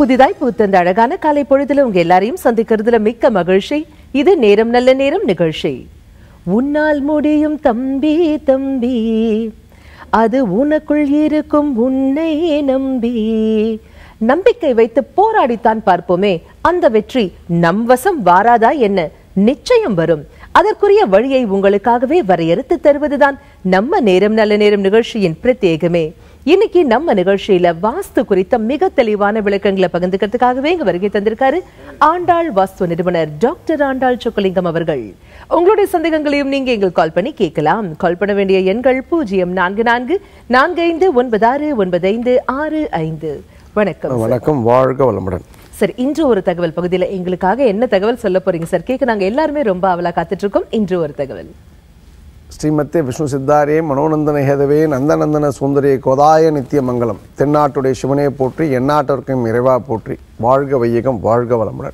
புதிதாய் பூத்த அந்த அழகான காலை பொழுதுல உங்க எல்லாரையும் சந்திக்கிறதுல மிக்க மகிழ்ச்சி இது நேரம் நல்ல நேரம் நிகழ்ச்சி உன்னால் முடியும் தம்பி தம்பி அது உனக்குள் இருக்கும் உன்னை நம்பி நம்பிக்கை வைத்து போராடித்தான் பார்ப்போமே அந்த வெற்றி நம் வசம் வாராதா என்ன நிச்சயம் வரும் அதற்குரிய வழியை உங்களுக்காகவே வரையறுத்து தருவதுதான் நம்ம நேரம் நல்ல நேரம் நிகழ்ச்சியின் பிரத்யேகமே இன்னைக்கு நம்ம நிகழ்ச்சியில வாஸ்து குறித்த மிக தெளிவான விளக்கங்களை பகிர்ந்துக்கிறதுக்காகவே இங்க வருகை தந்திருக்காரு ஆண்டாள் வாஸ்து நிறுவனர் டாக்டர் ஆண்டாள் சொக்கலிங்கம் அவர்கள் உங்களுடைய சந்தேகங்களையும் நீங்க எங்களுக்கு கால் பண்ணி கேட்கலாம் கால் பண்ண வேண்டிய எண்கள் பூஜ்ஜியம் நான்கு நான்கு நான்கு ஐந்து ஒன்பது ஆறு ஒன்பது ஐந்து ஆறு ஐந்து வணக்கம் வணக்கம் வாழ்க வளமுடன் சார் இன்று ஒரு தகவல் பகுதியில எங்களுக்காக என்ன தகவல் சொல்ல போறீங்க சார் கேட்க நாங்க எல்லாருமே ரொம்ப அவலா காத்துட்டு இருக்கோம் இன்று ஒரு தகவல் ஸ்ரீமத்தே விஷ்ணு சித்தாரே மனோநந்தன ஹேதவே நந்தநந்தன சுந்தரியை கோதாய நித்திய மங்கலம் தென்னாட்டுடைய சிவனே போற்றி எந்நாட்டிற்கும் இறைவா போற்றி வாழ்க வையகம் வாழ்க வளமுடன்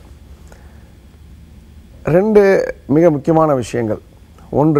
ரெண்டு மிக முக்கியமான விஷயங்கள் ஒன்று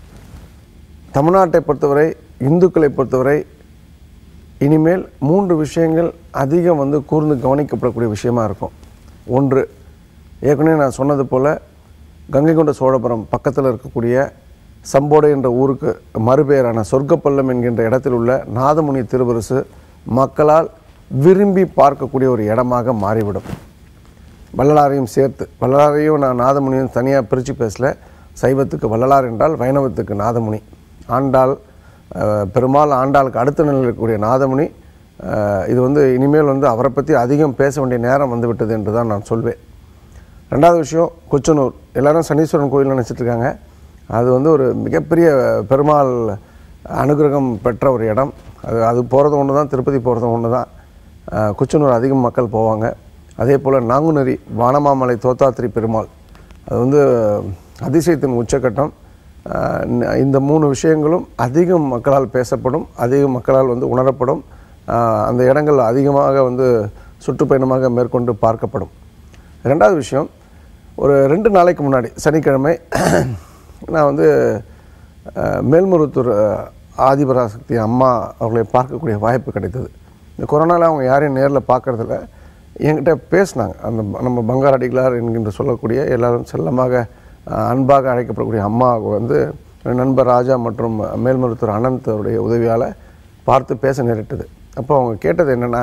தமிழ்நாட்டை பொறுத்தவரை இந்துக்களை பொறுத்தவரை இனிமேல் மூன்று விஷயங்கள் அதிகம் வந்து கூர்ந்து கவனிக்கப்படக்கூடிய விஷயமா இருக்கும் ஒன்று ஏற்கனவே நான் சொன்னது போல் கங்கை கொண்ட சோழபுரம் பக்கத்தில் இருக்கக்கூடிய சம்போடை என்ற ஊருக்கு மறுபெயரான சொர்க்கப்பள்ளம் என்கின்ற இடத்தில் உள்ள நாதமுனி திருவரசு மக்களால் விரும்பி பார்க்கக்கூடிய ஒரு இடமாக மாறிவிடும் வள்ளலாரையும் சேர்த்து வள்ளலாரையும் நான் நாதமுனியும் தனியாக பிரித்து பேசல சைவத்துக்கு வள்ளலார் என்றால் வைணவத்துக்கு நாதமுனி ஆண்டாள் அஹ், பெருமாள் ஆண்டாளுக்கு அடுத்த நிலையில் இருக்கக்கூடிய நாதமுனி அஹ், இது வந்து இனிமேல் வந்து அவரை பற்றி அதிகம் பேச வேண்டிய நேரம் வந்து விட்டது என்று தான் நான் சொல்வேன் ரெண்டாவது விஷயம் கொச்சனூர் எல்லாரும் சனீஸ்வரன் கோயில் நினச்சிட்டு இருக்காங்க அது வந்து ஒரு மிகப்பெரிய பெருமாள் அனுகிரகம் பெற்ற ஒரு இடம் அது அது போகிறது ஒன்று தான் திருப்பதி போகிறது ஒன்று தான் அஹ், கொச்சனூர் அதிகம் மக்கள் போவாங்க அதே போல் நாங்குநெறி வானமாமலை தோத்தாத்திரி பெருமாள் அது வந்து அதிசயத்தின் உச்சக்கட்டம் அஹ், இந்த- இந்த மூணு விஷயங்களும் அதிகம் மக்களால் பேசப்படும் அதிக மக்களால் வந்து உணரப்படும் அஹ், அந்த இடங்கள் அதிகமாக வந்து சுற்றுப்பயணமாக மேற்கொண்டு பார்க்கப்படும் ரெண்டாவது விஷயம் ஒரு ரெண்டு நாளைக்கு முன்னாடி சனிக்கிழமை நான் வந்து அஹ், மேல்மருவத்தூர் அஹ், ஆதிபராசக்தி அம்மா அவர்களை பார்க்கக்கூடிய வாய்ப்பு கிடைத்தது இந்த கொரோனாவில் அவங்க யாரையும் நேரில் பார்க்கறதில்ல என்கிட்ட பேசினாங்க அந்த ப- நம்ம பங்கார் அடிகளார் என்கின்ற சொல்லக்கூடிய எல்லாரும் செல்லமாக அஹ், அன்பாக அழைக்கப்படக்கூடிய அம்மாவுக்கு வந்து என் நண்பர் ராஜா மற்றும் மேல்மருவத்தூர் அனந்த் அவருடைய உதவியால் பார்த்து பேச நேரிட்டது அப்போ அவங்க கேட்டது என்னென்னா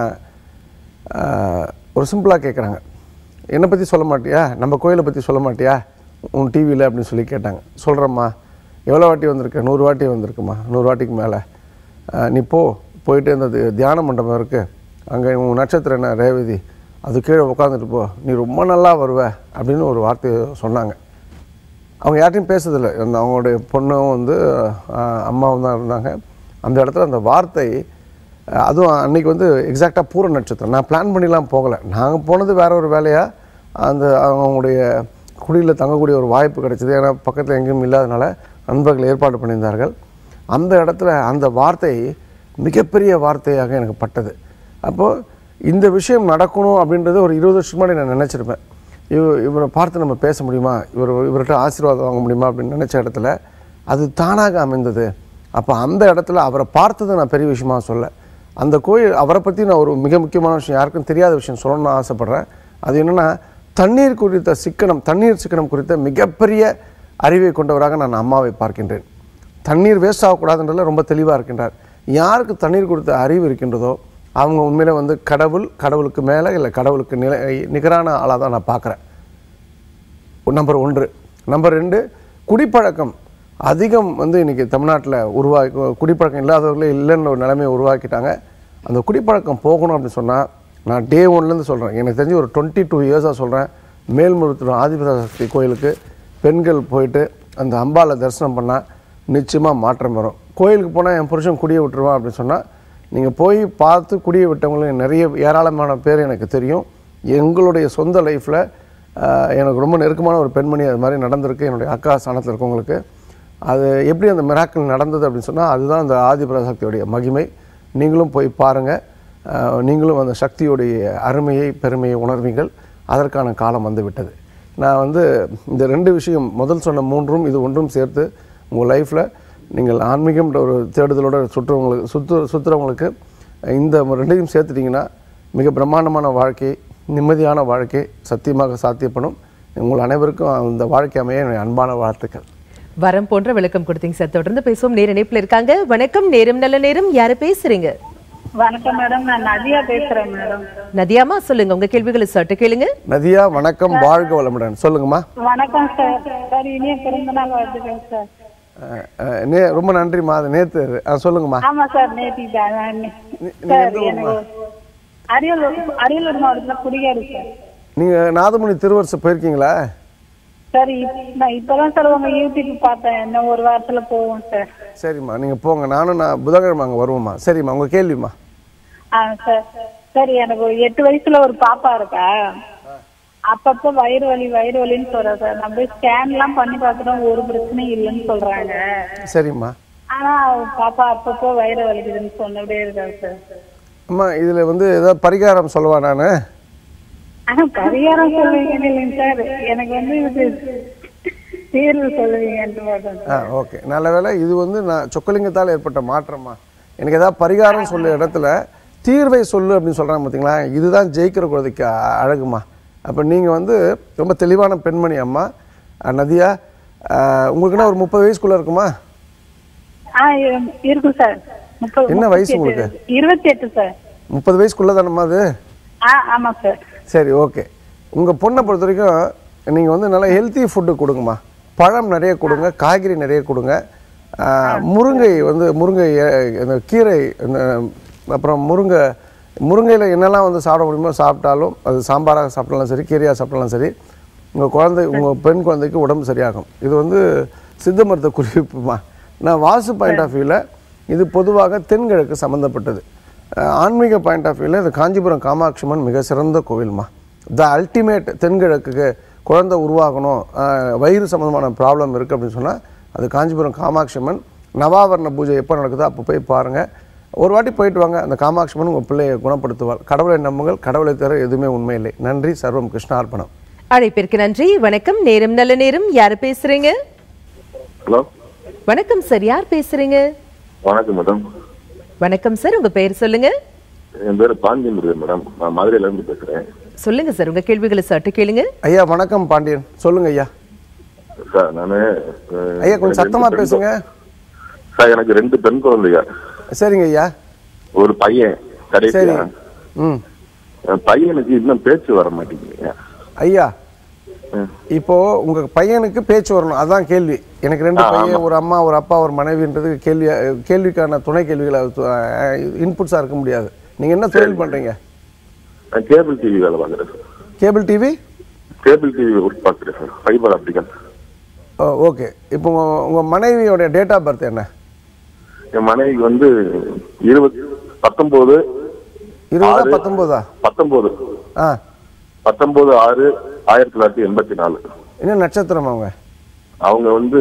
ஆஹ், ஒரு சிம்பிளாக கேட்குறாங்க என்னை பற்றி சொல்ல மாட்டியா நம்ம கோயிலை பற்றி சொல்ல மாட்டியா உன் டிவியில் அப்படின்னு சொல்லி கேட்டாங்க சொல்கிறேம்மா எவ்வளோ வாட்டி வந்திருக்க நூறு வாட்டி வந்திருக்குமா நூறு வாட்டிக்கு மேலே நீ போ போயிட்டு இந்த தி- தியான மண்டபம் இருக்குது அங்கே உன் நட்சத்திரம் என்ன ரேவதி அது கீழே உட்காந்துட்டு போ நீ ரொம்ப நல்லா வருவ அப்படின்னு ஒரு வார்த்தையை சொன்னாங்க அவங்க யார்ட்டையும் பேசுறதில்ல அந்த அவங்களுடைய பொண்ணும் வந்து ஆஹ், அம்மாவும் தான் இருந்தாங்க அந்த இடத்துல அந்த வார்த்தை அஹ், அதுவும் அன்னைக்கு வந்து எக்ஸாக்டாக பூர நட்சத்திரம் நான் பிளான் பண்ணிலாம் போகலை நாங்கள் போனது வேற ஒரு வேலையாக அந்த அவங்களுடைய குடியில் தங்கக்கூடிய ஒரு வாய்ப்பு கிடைச்சது ஏன்னா பக்கத்தில் எங்கேயும் இல்லாதனால நண்பர்கள் ஏற்பாடு பண்ணியிருந்தார்கள் அந்த இடத்துல அந்த வார்த்தை மிகப்பெரிய வார்த்தையாக எனக்கு பட்டது அப்போது இந்த விஷயம் நடக்கணும் அப்படின்றது ஒரு இருபது வருஷம் முன்னாடி நான் நினச்சிருப்பேன் இவ இவரை பார்த்து நம்ம பேச முடியுமா இவர் இவர்கிட்ட ஆசீர்வாதம் வாங்க முடியுமா அப்படின்னு நினச்ச இடத்துல அது தானாக அமைந்தது அப்போ அந்த இடத்துல அவரை பார்த்தது நான் பெரிய விஷயமா சொல்ல அந்த கோயில் அவரை பற்றி நான் ஒரு மிக முக்கியமான விஷயம் யாருக்கும் தெரியாத விஷயம் சொல்லணும்னு ஆசைப்பட்றேன் அது என்னென்னா தண்ணீர் குறித்த சிக்கனம் தண்ணீர் சிக்கனம் குறித்த மிகப்பெரிய அறிவை கொண்டவராக நான் அம்மாவை பார்க்கின்றேன் தண்ணீர் வேஸ்ட் ஆகக்கூடாதுன்றதுல ரொம்ப தெளிவாக இருக்கின்றார் யாருக்கு தண்ணீர் கொடுத்த அறிவு இருக்கின்றதோ அவங்க உண்மையில வந்து கடவுள் கடவுளுக்கு மேலே இல்லை கடவுளுக்கு நிலை நிகரான ஆளாக தான் நான் பார்க்குறேன் நம்பர் ஒன்று நம்பர் ரெண்டு குடிப்பழக்கம் அதிகம் வந்து இன்றைக்கி தமிழ்நாட்டில் உருவாக்கி குடிப்பழக்கம் இல்லாதவர்களே இல்லைன்னு ஒரு நிலைமையை உருவாக்கிட்டாங்க அந்த குடிப்பழக்கம் போகணும் அப்படின்னு சொன்னால் நான் டே ஒன்லேருந்து சொல்கிறேன் எனக்கு தெரிஞ்சு ஒரு டுவெண்ட்டி டூ இயர்ஸாக சொல்கிறேன் மேல்மருவத்தூர் ஆதிபராசக்தி கோயிலுக்கு பெண்கள் போயிட்டு அந்த அம்பாவை தரிசனம் பண்ணால் நிச்சயமாக மாற்றம் வரும் கோயிலுக்கு போனால் என் புருஷன் குடியை விட்டுருவான் அப்படின்னு சொன்னால் நீங்கள் போய் பார்த்து குடியை விட்டவங்களும் நிறைய ஏராளமான பேர் எனக்கு தெரியும் எங்களுடைய சொந்த லைஃப்பில் எனக்கு ரொம்ப நெருக்கமான ஒரு பெண்மணி அது மாதிரி நடந்திருக்கு என்னுடைய அக்கா ஸ்தானத்தில் இருக்கவங்களுக்கு அது எப்படி அந்த மிராக்கள் நடந்தது அப்படின்னு சொன்னால் அதுதான் அந்த ஆதிபராசக்தியுடைய மகிமை நீங்களும் போய் பாருங்கள் நீங்களும் அந்த சக்தியுடைய அருமையை பெருமையை உணர்வீங்கள் அதற்கான காலம் வந்து விட்டது நான் வந்து இந்த ரெண்டு விஷயம் முதல் சொன்ன மூன்றும் இது ஒன்றும் சேர்த்து உங்கள் லைஃப்பில் நீங்கள் ஆன்மீகம்ன்ற ஒரு தேடுதலோட சுற்றுறவங்களுக்கு சுற்று சுற்றுறவங்களுக்கு இந்த ரெண்டையும் சேர்த்துட்டிங்கன்னா மிக பிரம்மாண்டமான வாழ்க்கையை நிம்மதியான வாழ்க்கை சத்தியமாக சாத்தியப்படும் உங்கள் அனைவருக்கும் அந்த வாழ்க்கை அமைய என்னுடைய அன்பான வாழ்த்துக்கள் வரம் போன்ற விளக்கம் கொடுத்தீங்க சார் தொடர்ந்து பேசுவோம் நேர இணைப்புல இருக்காங்க வணக்கம் நேரம் நல்ல நேரம் யாரு பேசுறீங்க வணக்கம் மேடம் நான் நதியா பேசுறேன் மேடம் நதியாமா சொல்லுங்க உங்க கேள்விகளை சட்டு கேளுங்க நதியா வணக்கம் வாழ்க வளமுடன் சொல்லுங்கம்மா வணக்கம் சார் சார் இனிய பிறந்த நாள் வாழ்த்துக்கள் சார் அஹ், அஹ், நே ரொம்ப நன்றிம்மா அது நேற்று ஆ சொல்லுங்கம்மா ஆமா சார் நேத்தி தான் நான் நீ- நீ சார் எந்த எனக்கு அரியலூர் அரியலூர் மாவட்டத்துல குடிகாடு சார் நீங்கள் நாதமுனி திருவரசு போயிருக்கீங்களா சார் இப்- நான் இப்பதான் சார் உங்க யூடியூப் பார்த்தேன் இன்னும் ஒரு வாரத்துல போவோம் சார் சரிம்மா நீங்கள் போங்க நானும் நான் புதன்கிழமை அங்கே வருவோம்மா சரிம்மா உங்கள் கேள்விம்மா ஆ சார் சரி எனக்கு ஒரு எட்டு வயசுல ஒரு பாப்பா இருக்கா அப்பப்போ வயிறு வலி வயிறு வலின்னு சொல்றா சார் நம்ம போய் ஸ்கேன் எல்லாம் பண்ணி பார்த்துட்டோம் ஒரு பிரச்சனையும் இல்லைன்னு சொல்றாங்க சரிம்மா ஆனா பாப்பா அப்பப்போ வயிறு வலிக்குதுன்னு சொன்னபடியே இருக்காங்க சார் அம்மா இதில் வந்து ஏதாவது பரிகாரம் சொல்லவா நான் ஆனா பரிகாரம் சொல்லுவீங்கன்னு இல்லைங்க சார் எனக்கு வந்து இது தீர்வு சொல்லுவீங்கன்னு பார்த்தேன் ஆ ஓகே நல்ல வேளை இது வந்து நான் சொக்கலிங்கத்தால் ஏற்பட்ட மாற்றம்மா எனக்கு ஏதாவது பரிகாரம் சொல்ல இடத்துல தீர்வை சொல்லு அப்படின்னு சொல்கிறாங்க பார்த்தீங்களா இதுதான் ஜெயிக்கிற குழந்தைக்கு அ- அழகுமா அப்போ நீங்கள் வந்து ரொம்ப தெளிவான பெண்மணி அம்மா அஹ், நதியா அஹ், உங்களுக்குன்னா ஒரு முப்பது வயசுக்குள்ளே இருக்குமா ஆ இரு- இருக்கும் சார் முப்பது என்ன வயசு முப்பத்தி உங்களுக்கு? எட்டு. இருபத்தி எட்டு சார் முப்பது வயசுக்குள்ளே தானம்மா அது ஆ ஆமா சார் சரி ஓகே உங்கள் பொண்ணை பொறுத்த வரைக்கும் நீங்கள் வந்து நல்லா ஹெல்த்தி ஃபுட்டு கொடுங்கம்மா பழம் நிறைய கொடுங்க காய்கறி நிறைய கொடுங்க ஆஹ், முருங்கை வந்து முருங்கை அஹ், இந்த கீரை இந்த அப்புறம் முருங்கை முருங்கையில் என்னெல்லாம் வந்து சாப்பிட முடியுமோ சாப்பிட்டாலும் அது சாம்பாராக சாப்பிட்டாலும் சரி கீரையாக சாப்பிட்டாலும் சரி உங்கள் குழந்தை உங்கள் பெண் குழந்தைக்கு உடம்பு சரியாகும் இது வந்து சித்த மருத்துவ குறிப்புமா நான் வாசு பாயிண்ட் ஆஃப் வியூவில் இது பொதுவாக தென்கிழக்கு சம்மந்தப்பட்டது அஹ் ஆன்மீக பாயிண்ட் ஆஃப் வியூவில் இது காஞ்சிபுரம் காமாட்சிமன் மிக சிறந்த கோவில்மா த அல்டிமேட் தென்கிழக்குக்கு குழந்தை உருவாகணும் அஹ் வயிறு சம்மந்தமான ப்ராப்ளம் இருக்குது அப்படின்னு சொன்னால் அது காஞ்சிபுரம் காமாட்சிமன் நவாவரண பூஜை எப்போ நடக்குதோ அப்போ போய் பாருங்கள் ஒரு வாட்டி போயிட்டு வாங்க அந்த காமாட்சிமன் உங்கள் பிள்ளையை குணப்படுத்துவாள் கடவுளை நம்புங்கள் கடவுளை தவிர எதுவுமே உண்மை இல்லை நன்றி சர்வம் கிருஷ்ணார்ப்பணம் அழைப்பிற்கு நன்றி வணக்கம் நேரம் நல்ல நேரம் யாரு பேசுறீங்க ஹலோ வணக்கம் சார் யார் பேசுறீங்க வணக்கம் மேடம் வணக்கம் சார் உங்க பெயர் சொல்லுங்க என் பேர் பாண்டியன் முருகன் மேடம் நான் மதுரையில இருந்து பேசுறேன் சொல்லுங்க சார் உங்க கேள்விகளை சட்டு கேளுங்க ஐயா வணக்கம் பாண்டியன் சொல்லுங்க ஐயா சார் நானு அஹ், ஐயா கொஞ்சம் எனக்கு சத்தமா ரெண்டு பெண் பேசுங்க குழ- சார் எனக்கு ரெண்டு பெண் குழந்தைங்க சரிங்க ஐயா ஒரு பையன் சரி கடைசியா ம் என் பையனுக்கு இன்னும் பேச்சு வர மாட்டேங்குது ஐயா ம். இப்போ உங்க பையனுக்கு பேச்சு வரணும் அதான் கேள்வி எனக்கு ரெண்டு ஆ, பையன் ஒரு அம்மா ஒரு அப்பா ஒரு மனைவின்றது கேள்வி கேள்விக்கான துணை கேள்விகளை இன்புட்ஸா இருக்க முடியாது நீங்க என்ன தொழில் பண்றீங்க நான் கேபிள் டிவி வேலை பார்க்குறேன் sir cable TV cable TV work பார்க்குறேன் சார் ஃபைபர் ஆப்டிக்கல் ஓகே இப்போ உங்க- உங்க மனைவியோட டேட் ஆஃப் பர்த் என்ன என் மனைவிக்கு வந்து இருபத்தி பத்தொன்பது இருபதா ஆறு. பத்தொன்பதா பத்தொன்பது ஆ பத்தொன்பது ஆறு ஆயிரத்தி தொள்ளாயிரத்தி எண்பத்தி நாலு என்ன நட்சத்திரம் அவங்க அவங்க வந்து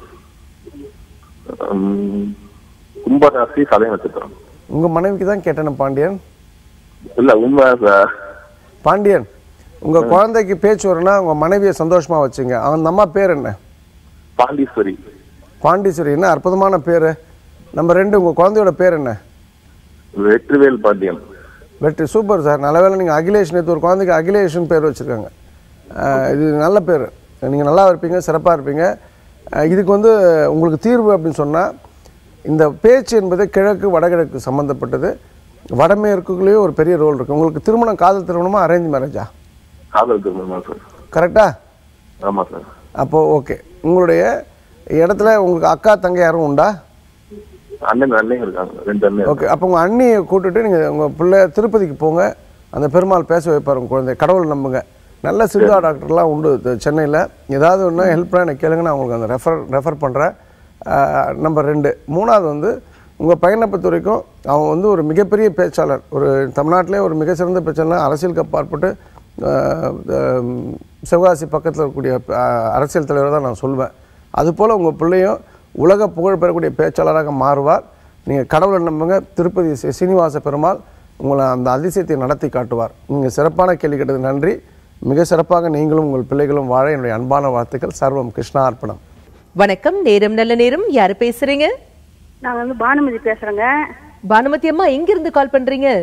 உம், கும்பராசி சதய நட்சத்திரம் உங்க மனைவிக்கு தான் கேட்டேன் பாண்டியன் இல்ல உண்மை சார் பாண்டியன் உங்க குழந்தைக்கு பேச்சு வரணும்னா உங்க மனைவியை சந்தோஷமா வச்சுங்க அந்த அம்மா பேர் என்ன பாண்டீஸ்வரி பாண்டீஸ்வரி என்ன அற்புதமான பேர் நம்ம ரெண்டு உங்க குழந்தையோட பேர் என்ன வெற்றிவேல் பாண்டியன் வெற்றி சூப்பர் சார் நல்ல வேளை நீங்கள் அகிலேஷ் நேற்று ஒரு குழந்தைக்கு அகிலேஷன் பேர் வச்சுருக்காங்க இது நல்ல பேர் நீங்கள் நல்லா இருப்பீங்க சிறப்பாக இருப்பீங்க அஹ் இதுக்கு வந்து உங்களுக்கு தீர்வு அப்படின்னு சொன்னால் இந்த பேச்சு என்பது கிழக்கு வடகிழக்கு சம்மந்தப்பட்டது வடமேற்குள்ளேயே ஒரு பெரிய ரோல் இருக்குது உங்களுக்கு திருமணம் காதல் திருமணமா அரேஞ்ச் மேரேஜா காதல் திருமணம் சார் கரெக்டாக ஆமா சார் அப்போது ஓகே உங்களுடைய இடத்துல உங்களுக்கு அக்கா தங்கை யாரும் உண்டா அண்ணன் அண்ணன் இருக்காங்க ரெண்டு அண்ணன் ஓகே அப்போ உங்கள் அண்ணியை கூட்டிட்டு நீங்கள் உங்கள் பிள்ளை திருப்பதிக்கு போங்க அந்த பெருமாள் பேச வைப்பார் உங்கள் குழந்தை கடவுள் நம்புங்க நல்ல சித்தா டாக்டர்லாம் உண்டு சென்னையில் ஏதாவது ஒன்று ஹெல்ப்னா எனக்கு கேளுங்க நான் உங்களுக்கு அந்த ரெஃபர் ரெஃபர் பண்ணுறேன் நம்பர் ரெண்டு மூணாவது வந்து உங்கள் பையனை பொறுத்த வரைக்கும் அவன் வந்து ஒரு மிகப்பெரிய பேச்சாளர் ஒரு தமிழ்நாட்டிலே ஒரு மிக சிறந்த பேச்சாளர் அரசியலுக்கு அப்பாற்பட்டு ஆஹ், ஆஹ், சிவகாசி பக்கத்தில் இருக்கக்கூடிய ஆஹ், அரசியல் தலைவர் தான் நான் சொல்வேன் அதுபோல் உங்கள் பிள்ளையும் உலக புகழ் பெறக்கூடிய பேச்சாளராக மாறுவார் நீங்கள் கடவுளை நம்புங்க திருப்பதி சி- சீனிவாச பெருமாள் உங்களை அந்த அதிசயத்தை நடத்தி காட்டுவார் நீங்கள் சிறப்பான கேள்வி கேட்டது நன்றி மிக சிறப்பாக நீங்களும் உங்கள் பிள்ளைகளும் வாழ என்னுடைய அன்பான வாழ்த்துக்கள் சர்வம் கிருஷ்ணா அர்ப்பணம் வணக்கம் நேரம் நல்ல நேரம் யாரு பேசுறீங்க நான் வந்து பானுமதி பேசுறேங்க பானுமதி அம்மா எங்க இருந்து கால் பண்றீங்க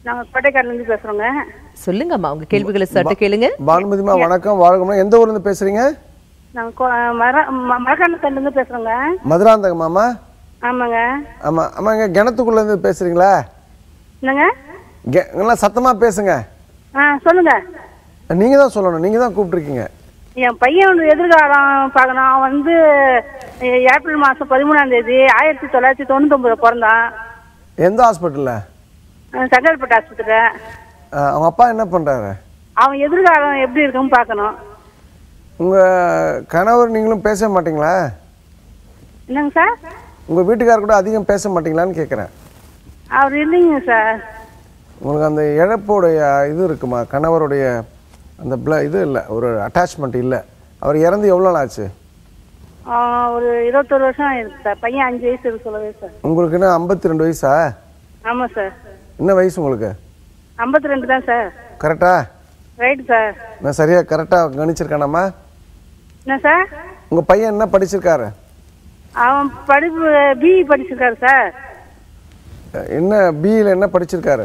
நாங்க கோட்டைக்காரில இருந்து பேசுறோங்க சொல்லுங்கம்மா உங்க கேள்விகளை சட்டு கேளுங்க பானுமதிமா வணக்கம் வாழ்க்கை எந்த ஊர்ல இருந்து பேசுறீங்க நாங்க கோ- மர ம- மரக்காணத்துல இருந்து பேசுறோங்க மதுராந்தகமாமா ஆமாங்க ஆமா ஆமாங்க கிணத்துக்குள்ள இருந்து பேசுறீங்களா என்னங்க கெ- நல்லா சத்தமா பேசுங்க ஆ சொல்லுங்க நீங்க தான் சொல்லணும் நீங்க தான் கூப்பிட்டுருக்கீங்க என் பையன் எதிர்காலம் பார்க்கணும் அவன் வந்து எ- ஏப்ரல் மாசம் பதிமூணாம் தேதி ஆயிரத்தி தொள்ளாயிரத்தி தொண்ணூத்தொன்பதுல பிறந்தான் எந்த ஹாஸ்பிட்டல்ல அஹ் சங்கல்பட்டு ஆஸ்பத்திரி அவங்க அப்பா என்ன பண்றாரு அவன் எதிர்காலம் எப்படி இருக்குன்னு பார்க்கணும் உங்க கணவர் நீங்களும் பேச மாட்டீங்களா என்னங்க சார் உங்க வீட்டுக்காரர் கூட அதிகம் பேச மாட்டீங்களான்னு கேட்குறேன் அவர் இல்லைங்க சார் உங்களுக்கு அந்த இழப்போடைய இது இருக்குமா கணவருடைய அந்த ப்ள இது இல்லை ஒரு அட்டாச்மெண்ட் இல்லை அவர் இறந்து எவ்வளோ நாள் ஆச்சு அவன் ஒரு இருபத்தொரு வருஷம் இருக்கு சார் பையன் அஞ்சு வயசு இருக்கு சொல்லவே சார் உங்களுக்கு என்ன ஐம்பத்தி ரெண்டு வயசா ஆமா சார் என்ன வயசு உங்களுக்கு ஐம்பத்தி ரெண்டு தான் சார் கரெக்டா ரைட் சார் நான் சரியாக கரெக்டாக கணிச்சிருக்கேனாம்மா என்ன சார் உங்கள் பையன் என்ன படிச்சிருக்காரு அவன் படிப்பு பிஇ படிச்சிருக்காரு சார் என்ன பிஇயில் என்ன படிச்சிருக்காரு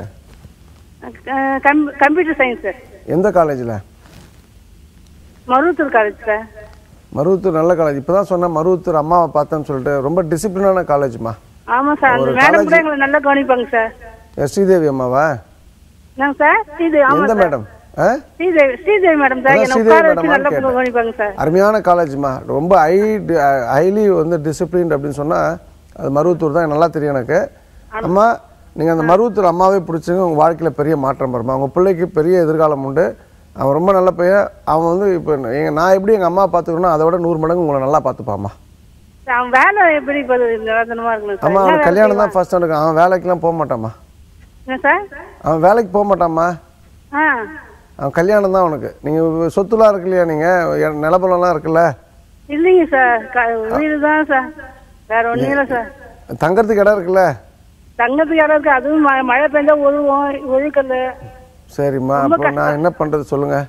ah com- computer science sir எந்த காலேஜில் மருவத்தூர் காலேஜ் சார் மருவத்தூர் நல்ல காலேஜ் இப்போ தான் சொன்னேன் மருவத்தூர் அம்மாவை பார்த்தேன்னு சொல்லிட்டு ரொம்ப டிசிப்ளினான காலேஜ்மா ஆமா சார் அந்த ஒரு மேடம் கூட college- எங்களை நல்லா கவனிப்பாங்க சார் எஸ் ஸ்ரீதேவி அம்மாவா என்னங்க சார் ஸ்ரீதேவி ஆமா எந்த சார் மேடம் ஆ ஸ்ரீதேவி ஸ்ரீதேவி மேடம் சார் அதான் என்ன ஸ்ரீதேவி உட்கார வச்சு மேடமான்னு நல்லா கேட்டேன். கவனிப்பாங்க சார் அருமையான காலேஜ்மா ரொம்ப ஹை ஹைலி வந்து டிசிப்ளின் அப்படின்னு சொன்னால் அது மருவத்தூர் தான் நல்லா தெரியும் எனக்கு அம்மா நீங்கள் அந்த மருவத்தூர் அம்மாவே பிடிச்சிங்க உங்கள் வாழ்க்கையில் பெரிய மாற்றம் வருமா உங்கள் பிள்ளைக்கு பெரிய எதிர்காலம் உண்டு அவன் ரொம்ப நல்ல பையன் அவன் வந்து இப்போ எங்கள் நான் எப்படி எங்கள் அம்மா பார்த்துக்கணும் அதை விட நூறு மடங்கு உங்களை நல்லா பார்த்துப்பாம்மா அவன் வேலை எப்படி இப்போ நிரந்தரமா இருக்கணும் சார் அம்மா என்ன அவன் வேலை கல்யாணம் தான் செய்வான்? ஃபர்ஸ்ட் நடக்கும் அவன் வேலைக்கெல்லாம் போக மாட்டாம்மா என்ன சார் அவன் வேலைக்கு போக மாட்டாம்மா ஆ அவன் கல்யாணம் தான் அவனுக்கு நீங்கள் சொத்துலாம் இருக்கு இல்லையா நீங்கள் நிலப்பலம்லாம் இருக்குல்ல இல்லைங்க சார் க- வீடு தான் சார் வேற ஒண்ணும் இல்லை சார் தங்கறதுக்கு இடம் இருக்குல்ல தங்கத்துக்கு இடம் இருக்கு அதுவும் ம- மழை பெஞ்சா ஒழுவும் ஒழுக்கல் சரிம்மா ரொம்ப அப்போ நான் என்ன பண்ணுறது சொல்லுங்கள்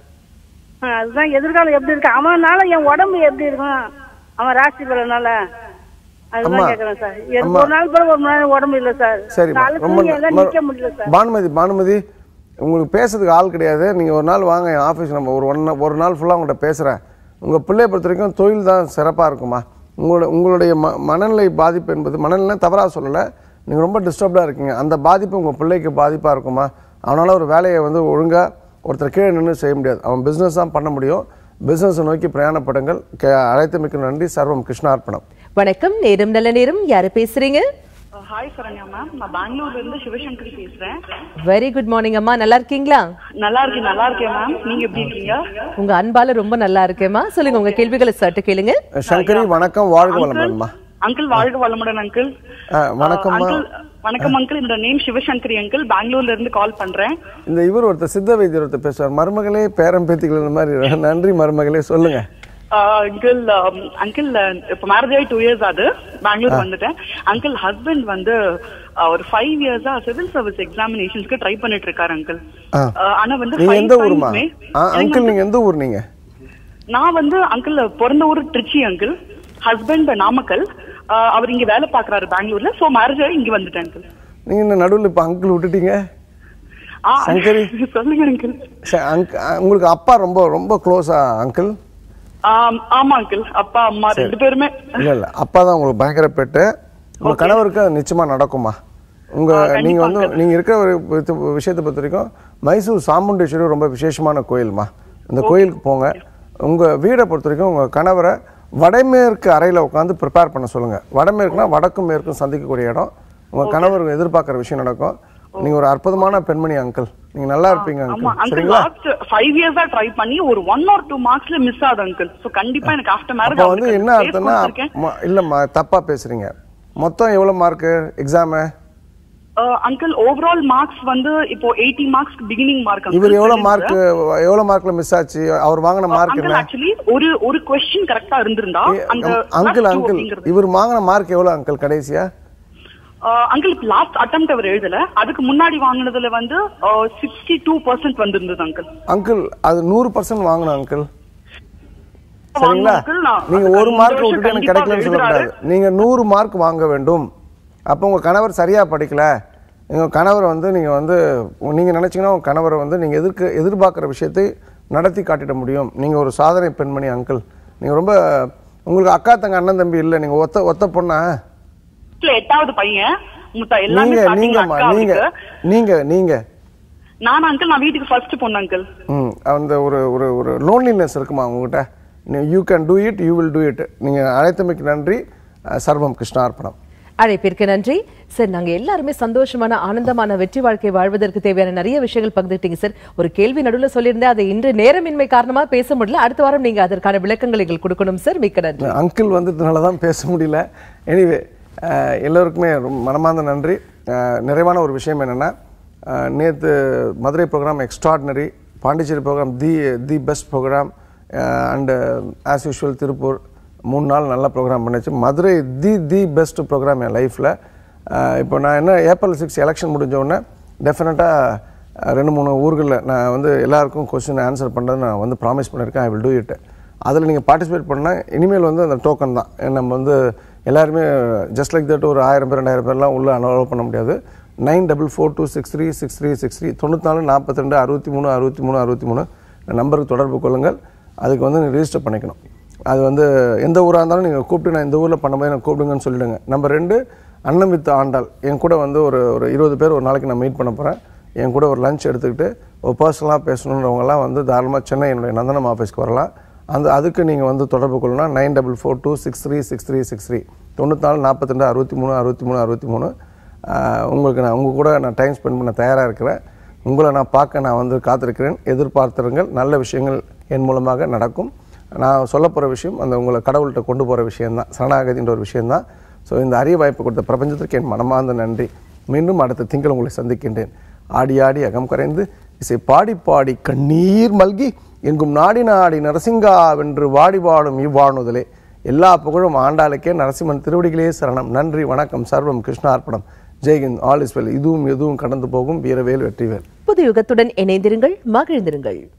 அதுதான் எதிர்காலம் எப்படி இருக்கு அவனால என் உடம்பு எப்படி இருக்கும் அவன் ராசி பலனால அம்மா, அதுதான் கேக்குறேன் சார் எனக்கு அம்மா. ஒரு நாள் பிறகு ஒரு நாள் உடம்பு இல்ல சார் சரிம்மா காலை ரொம்ப தூங்கி ந- எல்லாம் ம- நிக்க முடியல சார் பானுமதி பானுமதி உங்களுக்கு பேசுறதுக்கு ஆள் கிடையாது நீங்கள் ஒரு நாள் வாங்க என் ஆஃபீஸ் நம்ம ஒரு ஒன் ஒரு நாள் ஃபுல்லாக உங்கள்கிட்ட பேசுகிறேன் உங்கள் பிள்ளைய பொறுத்த வரைக்கும் தொழில் தான் சிறப்பாக இருக்குமா உங்களோட உங்களுடைய ம மனநிலை பாதிப்பு என்பது மனநிலை தவறாக சொல்லலை நீங்கள் ரொம்ப டிஸ்டர்ப்டாக இருக்கீங்க அந்த பாதிப்பு உங்கள் பிள்ளைக்கு பாதிப்பாக இருக்குமா அவனால் ஒரு வேலையை வந்து ஒழுங்காக ஒருத்தர் கீழே நின்று செய்ய முடியாது அவன் பிஸ்னஸ் தான் பண்ண முடியும் பிஸ்னஸை நோக்கி பிரயாணப்படுங்கள் கே அழைத்தமைக்கு நன்றி சர்வம் கிருஷ்ணார்ப்பணம் வணக்கம் நேரம் நல்ல நேரம் யாரு பேசுறீங்க ஹாய் சரண்யா மேம் நான் பெங்களூர்ல இருந்து சிவசங்கரி பேசுறேன் வெரி குட் மார்னிங் அம்மா நல்லா இருக்கீங்களா நல்லா இருக்கேன் நல்லா இருக்கேன் மேம் நீங்க எப்படி இருக்கீங்க உங்க அன்பால ரொம்ப நல்லா இருக்கேம்மா சொல்லுங்க உங்க கேள்விகளை சட்டு கேளுங்க சங்கரி வணக்கம் வாழ்க வளமுடன்மா அங்கிள் வாழ்க வளமுடன் அங்கிள் ஆ, வணக்கம்மா அங்கிள் வணக்கம் அங்கிள் என்னோட நேம் சிவசங்கரி அங்கிள் பெங்களூர்ல இருந்து கால் பண்றேன் இந்த இவர் ஒருத்தர் சித்த வைத்தியர் ஒருத்தர் பேசுவார் மருமகளே பேரம் பேத்திகள் இந்த மாதிரி நன்றி மருமகளே சொல்லுங்க அங்கிள் அங்கிள் இப்ப மேரேஜ் ஆகி டூ இயர்ஸ் ஆகுது பெங்களூர் வந்துட்டேன் அங்கிள் ஹஸ்பண்ட் வந்து uh, ஒரு ஃபைவ் இயர்ஸா சிவில் சர்வீஸ் எக்ஸாமினேஷன்ஸ்க்கு ட்ரை பண்ணிட்டு இருக்காரு அங்கிள் ஆ. ஆனா வந்து நீங்க five எந்த ஊருமா times-மே- ஆ, எனக்கு அங்கிள் நீங்க எந்த ஊர் நீங்க நான் வந்து அங்கிள் பிறந்த ஊர் திருச்சி அங்கிள் ஹஸ்பண்ட் நாமக்கல் ஆஹ் அவர் இங்க வேலை பாக்குறாரு பெங்களூர்ல சோ மேரேஜ் ஆகி இங்க வந்துட்டேன் அங்கிள் நீங்க இந்த நடுவில் இப்ப அங்கிள் விட்டுட்டீங்க ஆ சங்கரி. சொல்லுங்க அங்கிள் ச- அங்க- அ, உங்களுக்கு அப்பா ரொம்ப ரொம்ப க்ளோஸா அங்கிள் ஆமா அங்கிள் அப்பா அம்மா ரெண்டு பேருமே இல்ல இல்ல அப்பா தான் உங்களுக்கு பயங்கர பெட்டு உங்க கணவருக்கு அது நிச்சயமா நடக்குமா உங்க நீங்க வந்து நீங்க இருக்கிற ஒரு வித்து- விஷயத்தை பொறுத்த வரைக்கும் மைசூர் சாமுண்டேஸ்வரி ரொம்ப விசேஷமான கோயில்மா இந்த கோயிலுக்கு போங்க உங்க வீடை பொறுத்த வரைக்கும் உங்க கணவரை வடமேற்கு அறையில உட்காந்து ப்ரிப்பேர் பண்ண சொல்லுங்க வடமேற்குனா வடக்கும் மேற்கும் சந்திக்கக்கூடிய இடம் உங்க கணவர் எதிர்பார்க்குற விஷயம் நடக்கும் நீங்க ஒரு அற்புதமான பெண்மணி அங்கிள் நீங்க நல்லா இருப்பீங்க ஆமா அங்கிள் அங்கிள் சரிங்களா லாஸ்ட் ஃபைவ் இயர்ஸா ட்ரை பண்ணி ஒரு ஒன் ஆர் டூ மார்க்ஸ்ல மிஸ் ஆகுது அங்கிள் சோ கண்டிப்பா எனக்கு ஆஃப்டர் மேரேஜ் அப்போ வந்து என்ன அர்த்தம்னா ம- இல்லம்மா தப்பா பேசுறீங்க மொத்தம் எவ்வளவு mark exam uncle overall marks வந்து இப்போ எயிட்டி மார்க்ஸ் பிகினிங் மார்க் இவர் எவ்வளவு மார்க் எவ்வளவு மார்க்ல மிஸ் ஆச்சு அவர் வாங்கின மார்க் அங்கிள் என்ன ஆக்சுவலி ஒரு ஒரு கொஸ்டின் கரெக்டா இருந்திருந்தா அந்த அங்கிள் plus two அங்கிள் அப்படிங்கிறது. இவர் வாங்கின மார்க் எவ்வளவு அங்கிள் கடைசியா அங்கிள் லாஸ்ட் அட்டம்ப்ட் அவர் எழுதல அதுக்கு முன்னாடி வாங்குனதுல வந்து சிக்ஸ்டி டூ பர்சன்ட் வந்திருந்தது அங்கிள் அங்கிள் அது நூறு பர்சன்ட் வாங்கணும் அங்கிள் சரிங்களா uncle, நான் நீங்க அதுக்கு ஒரு இந்த மார்க் வருஷம் விட்டுட்டு எனக்கு கண்டிப்பா கிடைக்கலன்னு எழுதுறாரு. சொல்லக்கூடாது நீங்க நூறு மார்க் வாங்க வேண்டும் அப்போ உங்க கணவர் சரியா படிக்கல எங்கள் கணவரை வந்து நீங்கள் வந்து நீங்கள் நினச்சிங்கன்னா உங்கள் கணவரை வந்து நீங்கள் எதிர்க்க எதிர்பார்க்குற விஷயத்தை நடத்தி காட்டிட முடியும் நீங்கள் ஒரு சாதனை பெண்மணி அங்கிள் நீங்கள் ரொம்ப உங்களுக்கு அக்கா தங்க அண்ணன் தம்பி இல்லை நீங்கள் ஒத்த ஒத்த பொண்ணா இல்ல எட்டாவது பையன் மொத்த எல்லாமே நீங்க starting நீங்கம்மா அக்கா நீங்க அவருக்கு. நீங்க நீங்க நான் அங்கிள் நான் வீட்டுக்கு ஃபர்ஸ்ட் பொண்ணு அங்கிள் ம் அந்த ஒரு ஒரு ஒரு லோன்லினஸ் இருக்குமா உங்ககிட்ட you can do it you will do it நீங்கள் அழைத்தமைக்கு நன்றி அஹ், சர்வம் கிருஷ்ணார்ப்பணம் அழைப்பிற்கு நன்றி சார் நாங்க எல்லாருமே சந்தோஷமான ஆனந்தமான வெற்றி வாழ்க்கை வாழ்வதற்கு தேவையான நிறைய விஷயங்கள் பகிர்ந்துட்டீங்க சார் ஒரு கேள்வி நடுவுல சொல்லியிருந்தேன் அதை இன்று நேரமின்மை காரணமா பேச முடியல அடுத்த வாரம் நீங்க அதற்கான விளக்கங்களை எங்களுக்கு கொடுக்கணும் சார் மிக்க நன்றி அங்கிள் வந்ததுனால தான் பேச முடியல எனிவே எல்லோருக்குமே ரொம்ப மனமார்ந்த நன்றி அஹ், நிறைவான ஒரு விஷயம் என்னென்னா நேற்று Madurai programme extraordinary Pondicherry programme the the best programme and as usual Tiruppur மூணு நாள் நல்ல ப்ரோக்ராம் பண்ணிச்சு Madurai the the best programme என் லைஃப்பில் இப்போ நான் என்ன ஏப்ரல் சிக்ஸ் எலெக்ஷன் முடிஞ்ச உடனே டெஃபினட்டாக ரெண்டு மூணு ஊர்களில் நான் வந்து எல்லாருக்கும் கொஸ்டின் ஆன்சர் பண்ணுறது நான் வந்து ப்ராமிஸ் பண்ணியிருக்கேன் ஐ வில் டூ இட் அதில் நீங்கள் பார்ட்டிசிபேட் பண்ணால் இனிமேல் வந்து அந்த டோக்கன் தான் நம்ம வந்து எல்லாருமே ஜஸ்ட் லைக் தட் ஒரு ஆயிரம் பேர் ரெண்டாயிரம் பேர்லாம் உள்ளே அலோவ் பண்ண முடியாது nine double four two six three six three six three தொண்ணூத்தாலு நாற்பத்தி ரெண்டு அறுபத்தி மூணு அறுபத்தி மூணு அறுபத்தி மூணு நம்பருக்கு தொடர்பு கொள்ளுங்கள் அதுக்கு வந்து நீங்கள் ரிஜிஸ்டர் பண்ணிக்கணும் அது வந்து எந்த ஊராக இருந்தாலும் நீங்கள் கூப்பிட்டு நான் இந்த ஊரில் பண்ணும்போது எனக்கு கூப்பிடுங்கன்னு சொல்லிடுங்க நம்பர் ரெண்டு அன்னம் வித் ஆண்டாள் என் கூட வந்து ஒரு ஒரு இருபது பேர் ஒரு நாளைக்கு நான் மீட் பண்ண போகிறேன் என் கூட ஒரு லஞ்ச் எடுத்துக்கிட்டு ஒரு பர்சனலாக பேசணுன்றவங்கலாம் வந்து தாராளமாக சென்னை என்னுடைய நந்தனம் ஆஃபீஸ்க்கு வரலாம் அந்த அதுக்கு நீங்கள் வந்து தொடர்பு கொள்ளணும் nine double four two six three six three six three தொண்ணூத்தாலு நாற்பத்தி ரெண்டு அறுபத்தி மூணு அறுபத்தி மூணு அறுபத்தி மூணு உங்களுக்கு நான் உங்கள் கூட நான் டைம் ஸ்பெண்ட் பண்ண தயாராக இருக்கிறேன் உங்களை நான் பார்க்க நான் வந்து காத்திருக்கிறேன் எதிர்பார்த்திருங்கள் நல்ல விஷயங்கள் என் மூலமாக நடக்கும் நான் சொல்ல போகிற விஷயம் அந்த உங்களை கடவுள்கிட்ட கொண்டு போகிற விஷயம்தான் சரணாகதின்ற ஒரு விஷயம்தான் ஸோ இந்த அரிய வாய்ப்பு கொடுத்த பிரபஞ்சத்திற்கு என் மனமார்ந்த நன்றி மீண்டும் அடுத்த திங்கள் உங்களை சந்திக்கின்றேன் ஆடி ஆடி அகம் கரைந்து இசை பாடி பாடி கண்ணீர் மல்கி எங்கும் நாடி நாடி நரசிங்கா வென்று வாடி பாடும் இவ்வாணுதலே எல்லா புகழும் ஆண்டாளுக்கே நரசிம்மன் திருவடிகளே சரணம் நன்றி வணக்கம் சர்வம் கிருஷ்ணார்ப்பணம் ஜெய்ஹிந்த் ஆல் இஸ் வெல் இதுவும் எதுவும் கடந்து போகும் வீரவேல் வெற்றிவேல் புது யுகத்துடன் இணைந்திருங்கள் மகிழ்ந்திருங்கள்